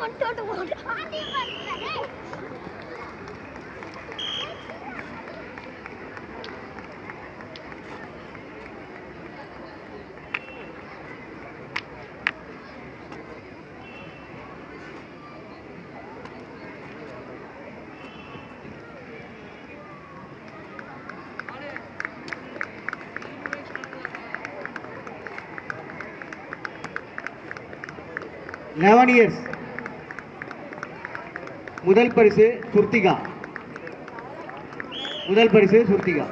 கொண்டு வந்து ஆண்டி பண்ணுறேன் லெவன் இயர்ஸ் முதல் பரிசு சுர்த்திகா முதல் பரிசு சுர்த்திகா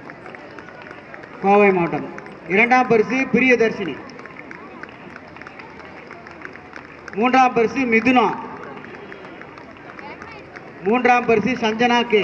கோவை மாவட்டம் இரண்டாம் பரிசு பிரியதர்ஷினி மூன்றாம் பரிசு மிதுனா மூன்றாம் பரிசு Sanjana K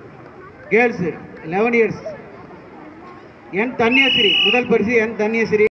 girls eleven years N Dhanyashree முதல் பரிசு என் தன்யஸ்ரீ